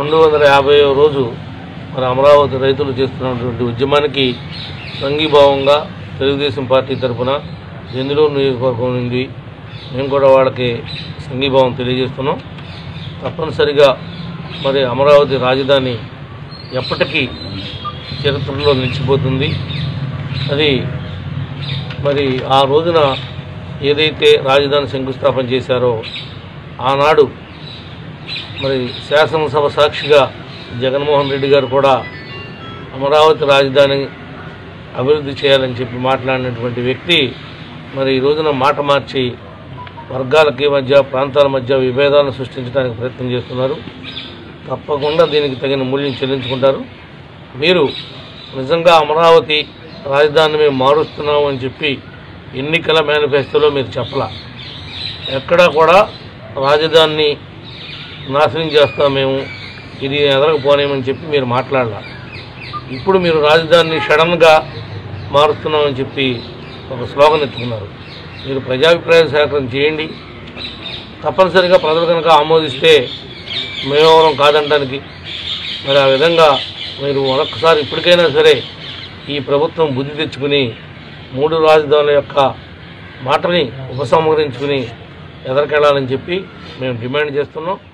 రెండు వందల యాభై రోజు మరి అమరావతి రైతులు చేస్తున్నటువంటి ఉద్యమానికి సంఘీభావంగా తెలుగుదేశం పార్టీ తరఫున ఎందులో నియోజకవర్గం నుండి మేము కూడా వాళ్ళకి సంఘీభావం తెలియజేస్తున్నాం తప్పనిసరిగా మరి అమరావతి రాజధాని ఎప్పటికీ చరిత్రలో నిలిచిపోతుంది అది మరి ఆ రోజున ఏదైతే రాజధాని శంకుస్థాపన చేశారో ఆనాడు మరి శాసనసభ సాక్షిగా జగన్మోహన్ రెడ్డి గారు కూడా అమరావతి రాజధాని అభివృద్ధి చేయాలని చెప్పి మాట్లాడినటువంటి వ్యక్తి మరి ఈ రోజున మాట మార్చి వర్గాలకి మధ్య ప్రాంతాల మధ్య విభేదాలను సృష్టించడానికి ప్రయత్నం చేస్తున్నారు తప్పకుండా దీనికి తగిన మూల్యం చెల్లించుకుంటారు మీరు నిజంగా అమరావతి రాజధాని మేము మారుస్తున్నాము అని చెప్పి ఎన్నికల మేనిఫెస్టోలో మీరు చెప్పలా ఎక్కడా కూడా రాజధానిని నాశనం చేస్తాం మేము ఇది ఎదరకపోనేమని చెప్పి మీరు మాట్లాడాల ఇప్పుడు మీరు రాజధానిని సడన్గా మారుస్తున్నామని చెప్పి ఒక స్లోగన్ ఎత్తుకున్నారు మీరు ప్రజాభిప్రాయ సేకరణ చేయండి తప్పనిసరిగా ప్రజలు కనుక ఆమోదిస్తే మేమెవరం కాదంటానికి మరి ఆ విధంగా మీరు మరొకసారి ఇప్పటికైనా సరే ఈ ప్రభుత్వం బుద్ధి తెచ్చుకుని మూడు రాజధానుల యొక్క మాటని ఉపసంహరించుకుని ఎదరికెళ్ళాలని చెప్పి మేము డిమాండ్ చేస్తున్నాం